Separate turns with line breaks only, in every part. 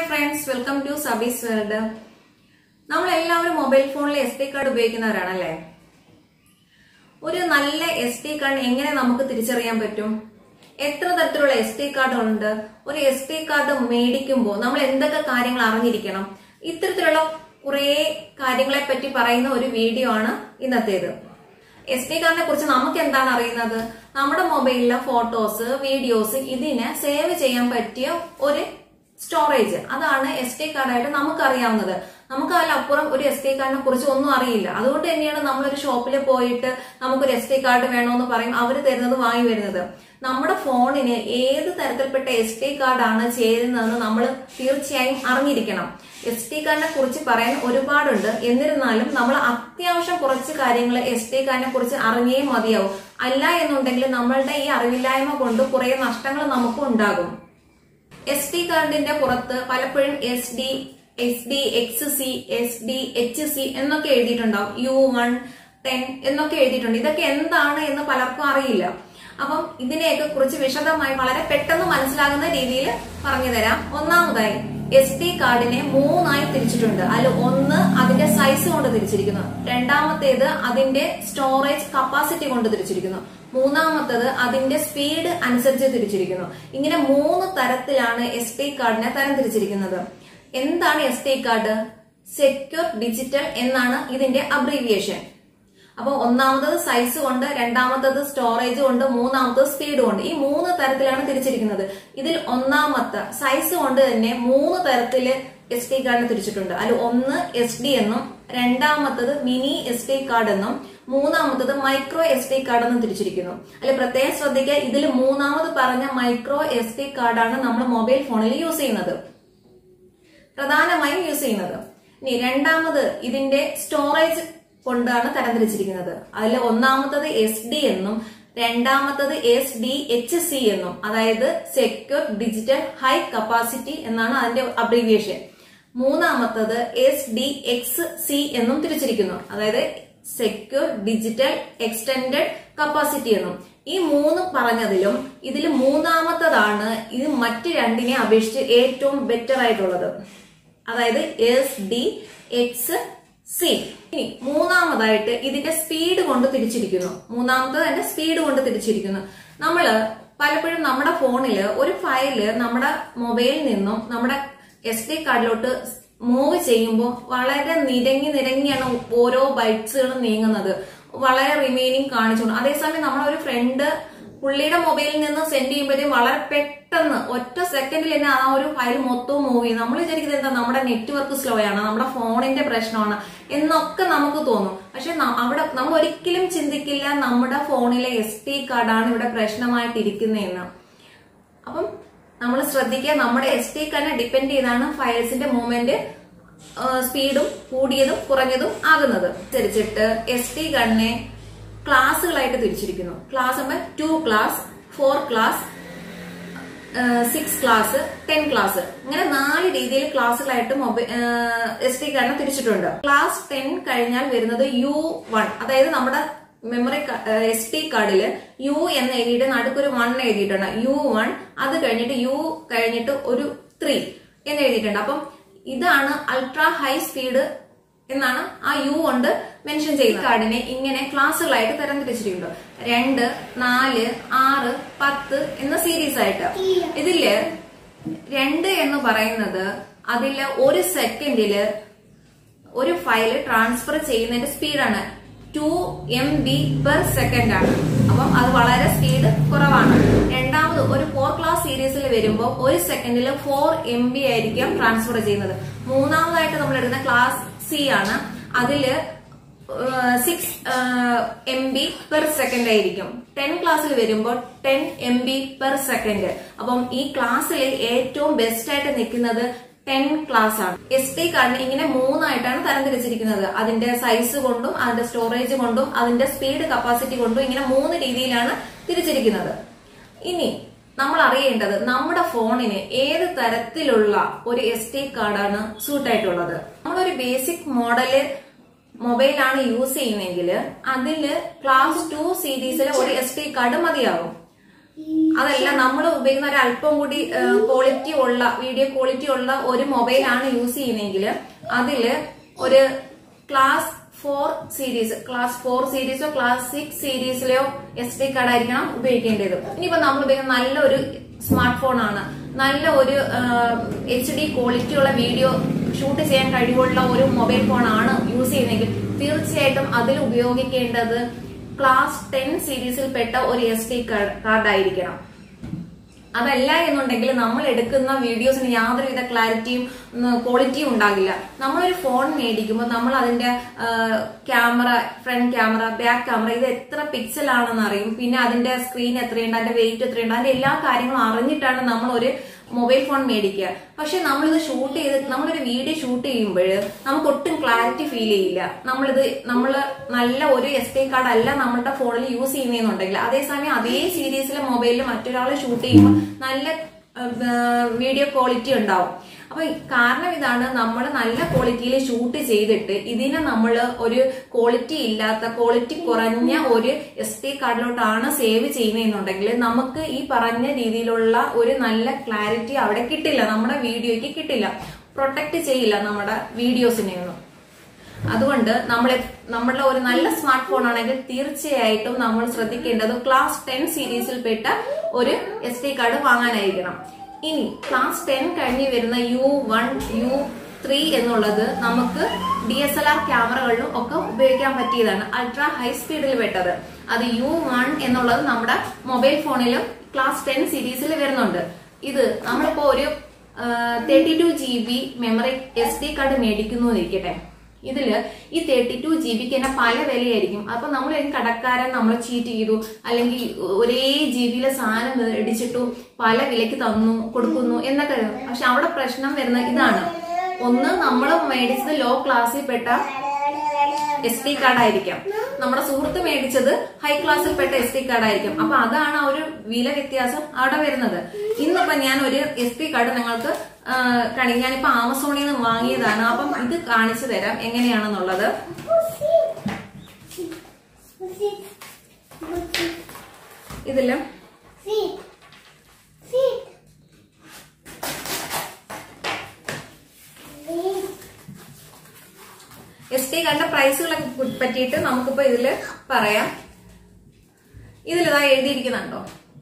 friends welcome to സബീസ് world നമ്മൾ എല്ലാവരും മൊബൈൽ ഫോണിൽ എസ് ഡി കാർഡ് ഉപയോഗിക്കുന്നവരാണല്ലേ ഒരു നല്ല എസ് ഡി കാർഡ് എങ്ങനെ നമുക്ക് തിരിച്ചറിയാൻ പറ്റും എത്ര തരത്തിലുള്ള എസ് ഡി കാർഡ് ഉണ്ട് ഒരു എസ് ഡി കാർഡ് മേടിക്കുമ്പോൾ നമ്മൾ എന്തൊക്കെ കാര്യങ്ങൾ അറിഞ്ഞിരിക്കണം ഇത്തരത്തിലുള്ള കുറേ കാര്യങ്ങളെ പറ്റി പറയുന്ന ഒരു വീഡിയോ ആണ് ഇന്നത്തേത് എസ് ഡി കാർഡിനെ കുറിച്ച് നമുക്ക് എന്താണ് അറിയുന്നത് നമ്മുടെ മൊബൈലിലെ ഫോട്ടോസ് വീഡിയോസ് ഇതിനെ സേവ് ചെയ്യാൻ പറ്റിയ ഒരു സ്റ്റോറേജ് അതാണ് എസ് ഡി കാർഡായിട്ട് നമുക്ക് അറിയാവുന്നത് നമുക്ക് അതിലപ്പുറം ഒരു എസ് ഡി കാർഡിനെ കുറിച്ച് ഒന്നും അറിയില്ല അതുകൊണ്ട് തന്നെയാണ് നമ്മളൊരു ഷോപ്പിൽ പോയിട്ട് നമുക്കൊരു എസ് ഡി കാർഡ് വേണമെന്ന് പറയും അവർ തരുന്നത് വാങ്ങി വരുന്നത് നമ്മുടെ ഫോണിന് ഏത് തരത്തിൽപ്പെട്ട എസ് ഡി കാർഡാണ് ചേരുന്നതെന്ന് നമ്മൾ തീർച്ചയായും അറിഞ്ഞിരിക്കണം എസ് ഡി കാർഡിനെ കുറിച്ച് പറയാൻ ഒരുപാടുണ്ട് എന്നിരുന്നാലും നമ്മൾ അത്യാവശ്യം കുറച്ച് കാര്യങ്ങൾ എസ് ഡി കാർഡിനെ കുറിച്ച് അറിഞ്ഞേ മതിയാവും അല്ല എന്നുണ്ടെങ്കിൽ നമ്മളുടെ ഈ അറിവില്ലായ്മ കൊണ്ട് കുറെ നഷ്ടങ്ങൾ നമുക്ക് ഉണ്ടാകും എസ് ഡി കാർഡിന്റെ പുറത്ത് പലപ്പോഴും S D S D X C S D H C എന്നൊക്കെ എഴുതിയിട്ടുണ്ടാവും യു വൺ ടെൻ എന്നൊക്കെ എഴുതിയിട്ടുണ്ട് ഇതൊക്കെ എന്താണ് എന്ന് പലർക്കും അറിയില്ല അപ്പം ഇതിനെയൊക്കെ കുറിച്ച് വിശദമായി വളരെ പെട്ടെന്ന് മനസ്സിലാകുന്ന രീതിയിൽ പറഞ്ഞു തരാം ഒന്നാമതായി എസ് ഡി കാർഡിനെ മൂന്നായി തിരിച്ചിട്ടുണ്ട് അതിൽ ഒന്ന് അതിന്റെ സൈസ് കൊണ്ട് തിരിച്ചിരിക്കുന്നു രണ്ടാമത്തേത് അതിന്റെ സ്റ്റോറേജ് കപ്പാസിറ്റി കൊണ്ട് തിരിച്ചിരിക്കുന്നു മൂന്നാമത്തത് അതിന്റെ സ്പീഡ് അനുസരിച്ച് തിരിച്ചിരിക്കുന്നു ഇങ്ങനെ മൂന്ന് തരത്തിലാണ് എസ് ഡി കാർഡിനെ തരം തിരിച്ചിരിക്കുന്നത് എന്താണ് S D card secure digital എന്നാണ് ഇതിന്റെ അബ്രീവിയേഷൻ അപ്പൊ ഒന്നാമത്തത് സൈസ് കൊണ്ട് രണ്ടാമത്തത് സ്റ്റോറേജ് കൊണ്ട് മൂന്നാമത്തത് സ്പീഡ് കൊണ്ട് ഈ മൂന്ന് തരത്തിലാണ് തിരിച്ചിരിക്കുന്നത് ഇതിൽ ഒന്നാമത്തെ സൈസ് കൊണ്ട് തന്നെ മൂന്ന് തരത്തില് എസ് ഡി കാർഡിന് തിരിച്ചിട്ടുണ്ട് അതിൽ ഒന്ന് എസ് ഡി എന്നും രണ്ടാമത്തത് മിനി എസ് ഡി കാർഡ് എന്നും മൂന്നാമത്തത് മൈക്രോ എസ് ഡി കാർഡ് എന്നും തിരിച്ചിരിക്കുന്നു അതിൽ പ്രത്യേകം ശ്രദ്ധിക്കുക ഇതിൽ മൂന്നാമത് പറഞ്ഞ മൈക്രോ എസ് ഡി കാർഡാണ് നമ്മൾ മൊബൈൽ ഫോണിൽ യൂസ് ചെയ്യുന്നത് പ്രധാനമായും യൂസ് ചെയ്യുന്നത് ഇനി രണ്ടാമത് ഇതിന്റെ സ്റ്റോറേജ് കൊണ്ടാണ് തരംതിരിച്ചിരിക്കുന്നത് അതിൽ ഒന്നാമത്തത് എസ് ഡി എന്നും രണ്ടാമത്തത് എസ് ഡി എച്ച് സി എന്നും അതായത് സെക്യൂർ ഡിജിറ്റൽ ഹൈ കപ്പാസിറ്റി എന്നാണ് അതിന്റെ അബ്രീവിയേഷൻ മൂന്നാമത്തത് എസ് ഡി എക്സ് സി എന്നും തിരിച്ചിരിക്കുന്നു അതായത് സെക്യൂർ ഡിജിറ്റൽ എക്സ്റ്റൻഡഡ് കപ്പാസിറ്റി എന്നും ഈ മൂന്ന് പറഞ്ഞതിലും ഇതിൽ മൂന്നാമത്തതാണ് ഇത് മറ്റ് രണ്ടിനെ അപേക്ഷിച്ച് ഏറ്റവും ബെറ്റർ ആയിട്ടുള്ളത് അതായത് എസ് ഡി എക്സ് സി ഇനി മൂന്നാമതായിട്ട് ഇതിന്റെ സ്പീഡ് കൊണ്ട് തിരിച്ചിരിക്കുന്നു മൂന്നാമത്തത് അതിന്റെ സ്പീഡ് കൊണ്ട് തിരിച്ചിരിക്കുന്നു നമ്മള് പലപ്പോഴും നമ്മുടെ ഫോണില് ഒരു ഫയല് നമ്മുടെ മൊബൈലിൽ നിന്നും നമ്മുടെ എസ് ഡി കാർഡിലോട്ട് മൂവ് ചെയ്യുമ്പോൾ വളരെ നിരങ്ങി നിരങ്ങിയാണ് ഓരോ ബൈറ്റ്സുകളും നീങ്ങുന്നത് വളരെ റിമൈനിങ് കാണിച്ചുകൊണ്ട് അതേസമയം നമ്മളൊരു ഫ്രണ്ട് പുള്ളിയുടെ മൊബൈലിൽ നിന്ന് സെൻഡ് ചെയ്യുമ്പോഴത്തേക്കും വളരെ പെട്ടെന്ന് ഒറ്റ സെക്കൻഡിൽ തന്നെ ആ ഒരു ഫയൽ മൊത്തവും മൂവ് ചെയ്യും നമ്മൾ വിചാരിക്കുന്നത് എന്താ നമ്മുടെ നെറ്റ്വർക്ക് സ്ലോ ആണ് നമ്മുടെ ഫോണിന്റെ പ്രശ്നമാണ് എന്നൊക്കെ നമുക്ക് തോന്നും പക്ഷെ അവിടെ നമ്മൾ ഒരിക്കലും ചിന്തിക്കില്ല നമ്മുടെ ഫോണിലെ എസ് ടി കാർഡാണ് ഇവിടെ പ്രശ്നമായിട്ടിരിക്കുന്നതെന്ന് അപ്പം നമ്മൾ ശ്രദ്ധിക്കുക നമ്മുടെ എസ് ടി കാർഡിനെ ഡിപ്പെൻഡ് ചെയ്താണ് ഫയൽസിന്റെ മൂവ്മെന്റ് സ്പീഡും കൂടിയതും കുറഞ്ഞതും ആകുന്നത് അനുസരിച്ചിട്ട് എസ് ടി കാർഡിനെ ക്ലാസ്സുകളായിട്ട് തിരിച്ചിരിക്കുന്നു class number two class four class six class ten class ഇങ്ങനെ നാല് രീതിയിൽ ക്ലാസ്സുകളായിട്ട് മൊബൈൽ എസ് ടി കാർഡിനെ തിരിച്ചിട്ടുണ്ട് ക്ലാസ് ടെൻ കഴിഞ്ഞാൽ വരുന്നത് യു വൺ അതായത് നമ്മുടെ മെമ്മറി എസ് ടി കാർഡില് യു എന്ന് എഴുതിയിട്ട് നടുക്കൊരു വൺ എഴുതിയിട്ടുണ്ട് യു വൺ അത് കഴിഞ്ഞിട്ട് യു കഴിഞ്ഞിട്ട് ഒരു ത്രീ എന്ന് എഴുതിയിട്ടുണ്ട് അപ്പം ഇതാണ് അൾട്രാ ഹൈ സ്പീഡ് എന്നാണ് ആ യു കൊണ്ട് മെൻഷൻ ചെയ്യുന്ന കാർഡിനെ ഇങ്ങനെ ക്ലാസ്സുകളായിട്ട് തരംതിരിച്ചിട്ടുണ്ട് രണ്ട് നാല് ആറ് പത്ത് എന്ന സീരീസ് ആയിട്ട് ഇതില് രണ്ട് എന്ന് പറയുന്നത് അതില് ഒരു സെക്കൻഡില് ഒരു ഫയല് ട്രാൻസ്ഫർ ചെയ്യുന്നതിന്റെ സ്പീഡാണ് two M B per second ആണ് അപ്പം അത് വളരെ സ്പീഡ് കുറവാണ് രണ്ടാമത് ഒരു ഫോർ ക്ലാസ് സീരീസിൽ വരുമ്പോൾ ഒരു സെക്കൻഡിൽ ഫോർ എം ബി ആയിരിക്കും ട്രാൻസ്ഫർ ചെയ്യുന്നത് മൂന്നാമതായിട്ട് നമ്മൾ എടുക്കുന്ന ക്ലാസ് സി ആണ് അതില് six M B per second ആയിരിക്കും ടെൻ ക്ലാസ്സിൽ വരുമ്പോൾ ten M B per second അപ്പം ഈ ക്ലാസ്സിൽ ഏറ്റവും ബെസ്റ്റ് ആയിട്ട് നിൽക്കുന്നത് ടെൻ ക്ലാസ് ആണ് എസ് ടി കാർഡിന് ഇങ്ങനെ മൂന്നായിട്ടാണ് തരംതിരിച്ചിരിക്കുന്നത് അതിന്റെ സൈസ് കൊണ്ടും അതിന്റെ സ്റ്റോറേജ് കൊണ്ടും അതിന്റെ സ്പീഡ് കപ്പാസിറ്റി കൊണ്ടും ഇങ്ങനെ മൂന്ന് രീതിയിലാണ് തിരിച്ചിരിക്കുന്നത് ഇനി നമ്മൾ അറിയേണ്ടത് നമ്മുടെ ഫോണിന് ഏത് തരത്തിലുള്ള ഒരു എസ് ടി കാർഡാണ് സൂട്ട് ആയിട്ടുള്ളത് നമ്മളൊരു ബേസിക് മോഡല് മൊബൈലാണ് യൂസ് ചെയ്യുന്നതെങ്കിൽ അതില് ക്ലാസ് ടു സീരീസിലെ ഒരു എസ് ടി കാർഡ് മതിയാകും അതല്ല നമ്മൾ ഉപയോഗിക്കുന്ന ഒരു അല്പം കൂടി ക്വാളിറ്റി ഉള്ള വീഡിയോ ക്വാളിറ്റി ഉള്ള ഒരു മൊബൈലാണ് യൂസ് ചെയ്യുന്നതെങ്കിൽ അതില് ഒരു class four series class four സീരീസോ ക്ലാസ് സിക്സ് സീരീസിലെയോ എസ് ഡി കാർഡ് ആയിരിക്കണം ഉപയോഗിക്കേണ്ടത് ഇനിയിപ്പോ നമ്മൾ ഉപയോഗിക്കുന്ന നല്ലൊരു സ്മാർട്ട് ഫോൺ ആണ് നല്ല ഒരു എച്ച് ഡി ക്വാളിറ്റി ഉള്ള വീഡിയോ ഷൂട്ട് ചെയ്യാൻ കഴിവുള്ള ഒരു മൊബൈൽ ഫോൺ ആണ് യൂസ് ചെയ്യുന്നതെങ്കിൽ തീർച്ചയായിട്ടും അതിൽ ഉപയോഗിക്കേണ്ടത് ക്ലാസ് ടെൻ സീരീസിൽ പെട്ട ഒരു എസ് ഡി കാർഡ് ആയിരിക്കണം അതല്ല എന്നുണ്ടെങ്കിൽ നമ്മൾ എടുക്കുന്ന വീഡിയോസിന് യാതൊരുവിധ ക്ലാരിറ്റിയും ക്വാളിറ്റിയും ഉണ്ടാകില്ല നമ്മളൊരു ഫോൺ മേടിക്കുമ്പോൾ നമ്മൾ അതിന്റെ camera front camera back camera ഇത് എത്ര പിക്സൽ ആണെന്ന് അറിയും പിന്നെ അതിന്റെ സ്ക്രീൻ എത്രയുണ്ട് അതിന്റെ വെയിറ്റ് എത്രയുണ്ട് അതിന്റെ എല്ലാ കാര്യങ്ങളും അറിഞ്ഞിട്ടാണ് നമ്മൾ ഒരു മൊബൈൽ ഫോൺ മേടിക്കുക പക്ഷെ നമ്മളിത് ഷൂട്ട് ചെയ്ത് നമ്മളൊരു വീഡിയോ ഷൂട്ട് ചെയ്യുമ്പോൾ നമുക്ക് ഒട്ടും ക്ലാരിറ്റി ഫീൽ ചെയ്യില്ല നമ്മളിത് നമ്മൾ നല്ല ഒരു എസ് ഡി കാർഡ് അല്ല നമ്മളുടെ ഫോണിൽ യൂസ് ചെയ്യുന്നതെന്നുണ്ടെങ്കിൽ അതേസമയം അതേ സീരീസിലെ മൊബൈലിൽ മറ്റൊരാൾ ഷൂട്ട് ചെയ്യുമ്പോൾ നല്ല വീഡിയോ ക്വാളിറ്റി ഉണ്ടാവും അപ്പൊ കാരണം ഇതാണ് നമ്മൾ നല്ല ക്വാളിറ്റിയിൽ ഷൂട്ട് ചെയ്തിട്ട് ഇതിനെ നമ്മൾ ഒരു ക്വാളിറ്റി ഇല്ലാത്ത ക്വാളിറ്റി കുറഞ്ഞ ഒരു എസ് ടി കാർഡിലോട്ടാണ് സേവ് ചെയ്യുന്നതെന്നുണ്ടെങ്കിൽ നമുക്ക് ഈ പറഞ്ഞ രീതിയിലുള്ള ഒരു നല്ല ക്ലാരിറ്റി അവിടെ കിട്ടില്ല നമ്മുടെ വീഡിയോയ്ക്ക് കിട്ടില്ല പ്രൊട്ടക്ട് ചെയ്യില്ല നമ്മുടെ വീഡിയോസിനെ ഒന്നും അതുകൊണ്ട് നമ്മൾ നമ്മളുടെ ഒരു നല്ല സ്മാർട്ട് ഫോൺ ആണെങ്കിൽ തീർച്ചയായിട്ടും നമ്മൾ ശ്രദ്ധിക്കേണ്ടത് ക്ലാസ് ടെൻ സീരീസിൽ പെട്ട ഒരു എസ് ഡി കാർഡ് വാങ്ങാനായിരിക്കണം ഇനി ക്ലാസ് ടെൻ കഴിഞ്ഞ് വരുന്ന യു വൺ യു ത്രീ എന്നുള്ളത് നമുക്ക് ഡി എസ് എൽ ആർ ക്യാമറകളിലും ഒക്കെ ഉപയോഗിക്കാൻ പറ്റിയതാണ് അൾട്രാ ഹൈ സ്പീഡിൽ പെട്ടത് അത് യു വൺ എന്നുള്ളത് നമ്മുടെ മൊബൈൽ ഫോണിലും ക്ലാസ് ടെൻ സീരീസിൽ വരുന്നുണ്ട് ഇത് നമ്മളിപ്പോ ഒരു thirty two G B memory S D card മേടിക്കുന്നു എന്നിരിക്കട്ടെ ഇതില് ഈ തേർട്ടി ടു ജി ബിക്ക് തന്നെ പല വിലയായിരിക്കും അപ്പൊ നമ്മൾ കടക്കാരൻ നമ്മളെ ചീറ്റ് ചെയ്തു അല്ലെങ്കിൽ ഒരേ ജി ബിയിലെ സാധനം മേടിച്ചിട്ടു പല വിലയ്ക്ക് തന്നു കൊടുക്കുന്നു എന്നൊക്കെ പക്ഷെ അവിടെ പ്രശ്നം വരുന്നത് ഇതാണ് ഒന്ന് നമ്മൾ മേടിച്ചത് ലോ ക്ലാസ്സിൽ പെട്ട എസ് ഡി കാർഡ് ആയിരിക്കാം നമ്മുടെ സുഹൃത്ത് മേടിച്ചത് ഹൈ ക്ലാസ്സിൽ പെട്ട എസ് ഡി കാർഡ് ആയിരിക്കും അപ്പൊ അതാണ് ആ ഒരു വില വ്യത്യാസം അവിടെ വരുന്നത് ഇന്നിപ്പോ ഞാൻ ഒരു എസ് ഡി കാർഡ് നിങ്ങൾക്ക് കണി ഞാനിപ്പോ ആമസോണിൽ നിന്ന് വാങ്ങിയതാണ് അപ്പം ഇത് കാണിച്ചു തരാം എങ്ങനെയാണെന്നുള്ളത് ഇതില് എസ് ടി കാർഡിന്റെ പ്രൈസുകളെ പറ്റിയിട്ട് നമുക്കിപ്പോ ഇതില് പറയാം ഇതിലിതാ എഴുതിയിരിക്കുന്നുണ്ടോ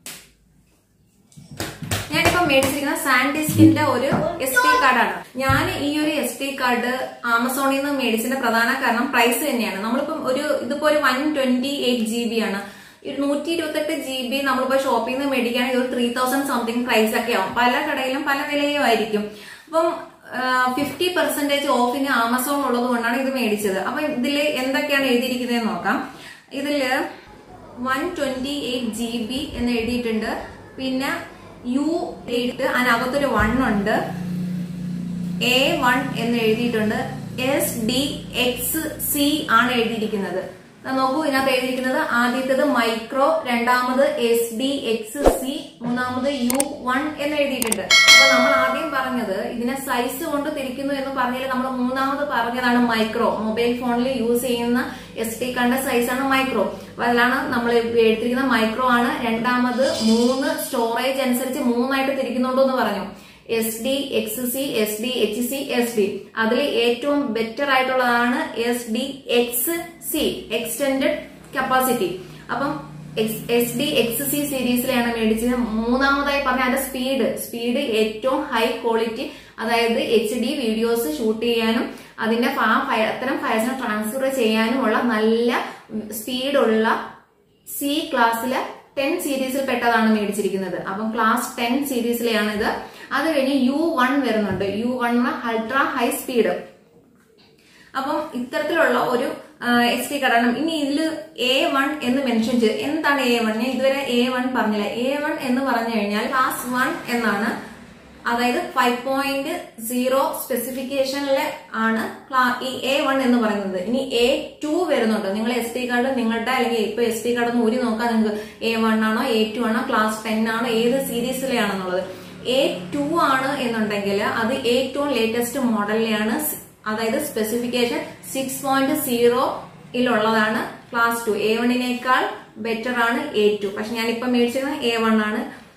ഞാനിപ്പോ മേടിച്ചിരിക്കുന്ന സാൻഡിസ്കിന്റെ ഒരു എസ് ടി കാർഡാണ് ഞാൻ ഈ ഒരു എസ് ടി കാർഡ് ആമസോണിൽ നിന്ന് മേടിച്ചതിന്റെ പ്രധാന കാരണം പ്രൈസ് തന്നെയാണ് നമ്മളിപ്പം ഒരു ഇതിപ്പോ ഒരു one twenty eight G B ആണ് നൂറ്റി ഇരുപത്തെട്ട് ജി ബി നമ്മളിപ്പോ ഷോപ്പിൽ നിന്ന് മേടിക്കുകയാണെങ്കിൽ ഒരു ത്രീ തൗസൻഡ് സംതിങ് പ്രൈസ് ഒക്കെ ആവും പല കടയിലും പല വിലയും ആയിരിക്കും അപ്പം ഫിഫ്റ്റി പെർസെന്റേജ് ഓഫിന് ആമസോൺ ഉള്ളത് കൊണ്ടാണ് ഇത് മേടിച്ചത് അപ്പൊ ഇതില് എന്തൊക്കെയാണ് എഴുതിയിരിക്കുന്നത് നോക്കാം ഇതില് one twenty eight G B എന്ന് എഴുതിയിട്ടുണ്ട് പിന്നെ യു എഴുതിയിട്ട് അതിനകത്തൊരു വൺ ഉണ്ട് എ വൺ എന്ന് എഴുതിയിട്ടുണ്ട് എസ് ഡി എക്സ് സി ആണ് എഴുതിയിരിക്കുന്നത് നോക്കൂ ഇതിനകത്ത് എഴുതിയിരിക്കുന്നത് ആദ്യത്തേത് മൈക്രോ രണ്ടാമത് എസ് ഡി എക്സ് സി മൂന്നാമത് യു വൺ എന്ന് എഴുതിയിട്ടുണ്ട് അപ്പൊ നമ്മൾ ആദ്യം പറഞ്ഞത് ഇതിനെ സൈസ് കൊണ്ട് തിരിക്കുന്നു എന്ന് പറഞ്ഞാൽ നമ്മൾ മൂന്നാമത് പറഞ്ഞതാണ് മൈക്രോ മൊബൈൽ ഫോണിൽ യൂസ് ചെയ്യുന്ന എസ് ടി കണ്ട സൈസാണ് മൈക്രോ അപ്പൊ അതിലാണ് നമ്മൾ എടുത്തിരിക്കുന്ന മൈക്രോ ആണ് രണ്ടാമത് മൂന്ന് സ്റ്റോറേജ് അനുസരിച്ച് മൂന്നായിട്ട് തിരിക്കുന്നുണ്ടോ എന്ന് പറഞ്ഞു S D X C S D H C S D അതിൽ ഏറ്റവും ബെറ്റർ ആയിട്ടുള്ളതാണ് S D X C extended capacity അപ്പം എസ് ഡി എക്സ് സി സീരീസിലാണ് മേടിച്ചത് മൂന്നാമതായി പറഞ്ഞ അതിന്റെ സ്പീഡ് സ്പീഡ് ഏറ്റവും ഹൈ ക്വാളിറ്റി അതായത് എച്ച് ഡി വീഡിയോസ് ഷൂട്ട് ചെയ്യാനും അതിന്റെ അത്തരം ഫയൽസിനെ ട്രാൻസ്ഫർ ചെയ്യാനുമുള്ള നല്ല സ്പീഡുള്ള സി ക്ലാസ്സിലെ ടെൻ സീരീസിൽ പെട്ടതാണ് മേടിച്ചിരിക്കുന്നത് അപ്പം ക്ലാസ് ടെൻ സീരീസിലെയാണ് ഇത് അത് കഴിഞ്ഞ് യു വൺ വരുന്നുണ്ട് U one ultra high speed അപ്പം ഇത്തരത്തിലുള്ള ഒരു എസ് ടി കാർഡാണ് ഇനി ഇതിൽ എ വൺ എന്ന് മെൻഷൻ ചെയ്ത് എന്താണ് എ വൺ ഞാൻ ഇതുവരെ എ വൺ പറഞ്ഞില്ല എ വൺ എന്ന് പറഞ്ഞു കഴിഞ്ഞാൽ ക്ലാസ് വൺ എന്നാണ് അതായത് ഫൈവ് പോയിന്റ് സീറോ സ്പെസിഫിക്കേഷനിലെ ആണ് ഈ എ വൺ എന്ന് പറയുന്നത് ഇനി എ ടു വരുന്നുണ്ട് നിങ്ങൾ എസ് ടി കാർഡ് നിങ്ങളുടെ അല്ലെങ്കിൽ ഇപ്പൊ എസ് ടി കാർഡ് ഒന്ന് ഊരി നോക്കാൻ നിങ്ങൾക്ക് എ വൺ ആണോ എ ടു ആണോ ക്ലാസ് ടെൻ ആണോ ഏത് സീരീസിലെയാണെന്നുള്ളത് എ ടു ആണ് എന്നുണ്ടെങ്കിൽ അത് ഏറ്റവും ലേറ്റസ്റ്റ് മോഡലിലെയാണ് അതായത് സ്പെസിഫിക്കേഷൻ സിക്സ് പോയിന്റ് സീറോ ിലുള്ളതാണ് ക്ലാസ് ടു എ വണ്ണിനേക്കാൾ ബെറ്റർ ആണ് എ ടു പക്ഷെ ഞാൻ ഇപ്പൊ മേടിച്ചിരുന്നത് എ വൺ ആണ്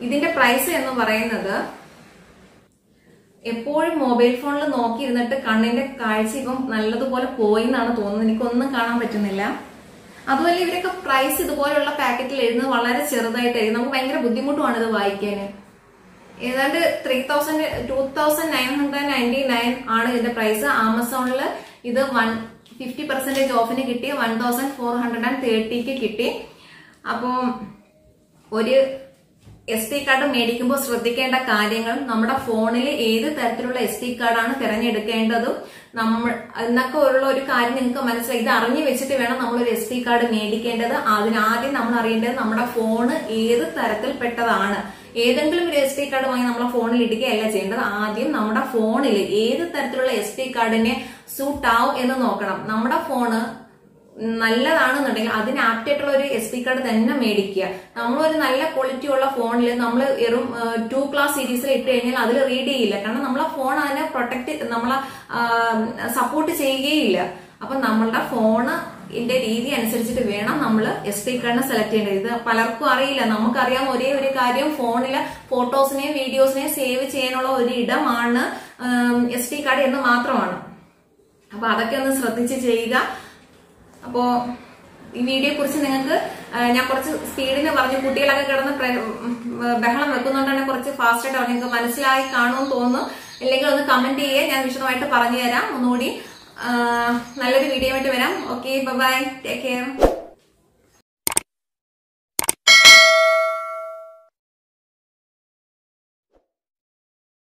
ഇതിന്റെ പ്രൈസ് എന്ന് പറയുന്നത് എപ്പോഴും മൊബൈൽ ഫോണിൽ നോക്കിയിരുന്നിട്ട് കണ്ണിന്റെ കാഴ്ച ഇപ്പം നല്ലതുപോലെ പോയി എന്നാണ് തോന്നുന്നത് എനിക്കൊന്നും കാണാൻ പറ്റുന്നില്ല അതുപോലെ ഇവരൊക്കെ പ്രൈസ് ഇതുപോലുള്ള പാക്കറ്റിൽ എഴുതുന്നത് വളരെ ചെറുതായിട്ട് എഴുതും നമുക്ക് ഭയങ്കര ബുദ്ധിമുട്ടുമാണ് ഇത് വായിക്കാൻ ഏതാണ്ട് three thousand two thousand nine hundred ninety nine ആണ് ഇതിന്റെ പ്രൈസ് ആമസോണിൽ ഇത് വൺ ഫിഫ്റ്റി പെർസെന്റേജ് ഓഫിന് കിട്ടി one thousand four hundred and തേർട്ടിക്ക് കിട്ടി അപ്പോൾ ഒരു എസ് ടി കാർഡ് മേടിക്കുമ്പോൾ ശ്രദ്ധിക്കേണ്ട കാര്യങ്ങൾ നമ്മുടെ ഫോണിൽ ഏത് തരത്തിലുള്ള എസ് ടി കാർഡാണ് തിരഞ്ഞെടുക്കേണ്ടതും നമ്മൾ എന്നൊക്കെ ഉള്ള ഒരു കാര്യം നിങ്ങൾക്ക് മനസ്സിലായി ഇത് അറിഞ്ഞു വെച്ചിട്ട് വേണം നമ്മൾ ഒരു എസ് ടി കാർഡ് മേടിക്കേണ്ടത് അതിനാദ്യം നമ്മൾ അറിയേണ്ടത് നമ്മുടെ ഫോണ് ഏത് തരത്തിൽപ്പെട്ടതാണ് ഏതെങ്കിലും ഒരു എസ് ടി കാർഡ് വാങ്ങി നമ്മളെ ഫോണിൽ ഇടുകയല്ല ചെയ്യേണ്ടത് ആദ്യം നമ്മുടെ ഫോണിൽ ഏത് തരത്തിലുള്ള എസ് ടി കാർഡിനെ സൂട്ട് ആവും എന്ന് നോക്കണം നമ്മുടെ ഫോണ് നല്ലതാണെന്നുണ്ടെങ്കിൽ അതിന് ആപ്റ്റ് ആയിട്ടുള്ള ഒരു എസ് ഡി കാർഡ് തന്നെ മേടിക്കുക നമ്മളൊരു നല്ല ക്വാളിറ്റി ഉള്ള ഫോണിൽ നമ്മൾ വെറും ടു ക്ലാസ് സീരീസിൽ ഇട്ട് കഴിഞ്ഞാൽ അതിൽ റീഡ് ചെയ്യില്ല കാരണം നമ്മളെ ഫോൺ അതിനെ പ്രൊട്ടക്ട് നമ്മളെ സപ്പോർട്ട് ചെയ്യുകയില്ല അപ്പൊ നമ്മളുടെ ഫോണ് ഇതിന്റെ രീതി അനുസരിച്ചിട്ട് വേണം നമ്മൾ എസ് ഡി കാർഡിനെ സെലക്ട് ചെയ്യേണ്ടത് ഇത് പലർക്കും അറിയില്ല നമുക്കറിയാം ഒരേ ഒരു കാര്യം ഫോണിലെ ഫോട്ടോസിനെയും വീഡിയോസിനെയും സേവ് ചെയ്യാനുള്ള ഒരു ഇടമാണ് എസ് ഡി കാർഡ് എന്ന് മാത്രമാണ് അപ്പൊ അതൊക്കെ ഒന്ന് ശ്രദ്ധിച്ച് ചെയ്യുക അപ്പോ ഈ വീഡിയോയെ കുറിച്ച് നിങ്ങൾക്ക് ആ, ഞാൻ കുറച്ച് സ്പീഡിന് പറഞ്ഞു കുട്ടികളൊക്കെ കിടന്ന് പ്ര- ഉം, ബഹളം വെക്കുന്നുണ്ടാണ് കുറച്ച് ഫാസ്റ്റ് ആയിട്ട് പറഞ്ഞു നിങ്ങൾക്ക് മനസ്സിലായി കാണുമെന്ന് തോന്നുന്നു ഇല്ലെങ്കിൽ ഒന്ന് കമന്റ് ചെയ്യുക ഞാൻ വിശദമായിട്ട് പറഞ്ഞു തരാം ഒന്നുകൂടി ആ, നല്ലൊരു വീഡിയോ ആയിട്ട് വരാം ഓക്കെ ബൈ ടേക്ക് കെയർ